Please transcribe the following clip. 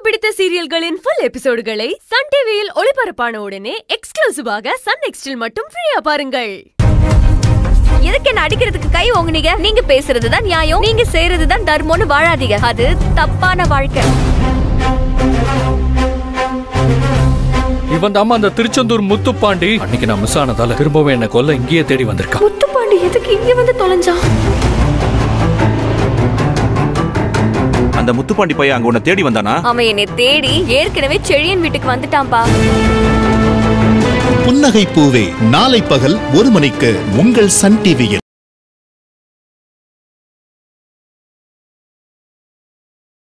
பிடித்த சீரியல்களின் full எபிசோடுகளை Sun டிவியில் ஒளிபரப்பான உடனே எக்ஸ்க்ளூசிவாக சன் நெக்ஸ்டில் மட்டும் ஃப்ரீயா பாருங்கள் எதுக்கு என்ன அடிக்கிறதுக்கு கை ஓங்குனீங்க நீங்க பேசுறதுதான் நியாயம் நீங்க செய்யறதுதான் தர்மம்னு வாழாதீங்க அது தப்பான வாழ்க்கை இவன் தாமா அந்த திருச்செந்தூர் முத்துப்பாண்டி அன்னைக்கு நான் மிஸ் ஆனதால திரும்பவும் என்ன கொல்ல இங்கேயே தேடி வந்திருக்கான் முத்துப்பாண்டி எதுக்கு இங்க வந்து தொலைஞ்சான் அந்த முத்துப்பாண்டி பையன் அங்க உன்னை தேடி வந்தானா அவன் என்னை தேடி ஏற்கனவே செழியன் வீட்டுக்கு வந்துட்டான்பா புன்னகை பூவே நாளை பகல் ஒரு மணிக்கு உங்கள் சன் டிவியில்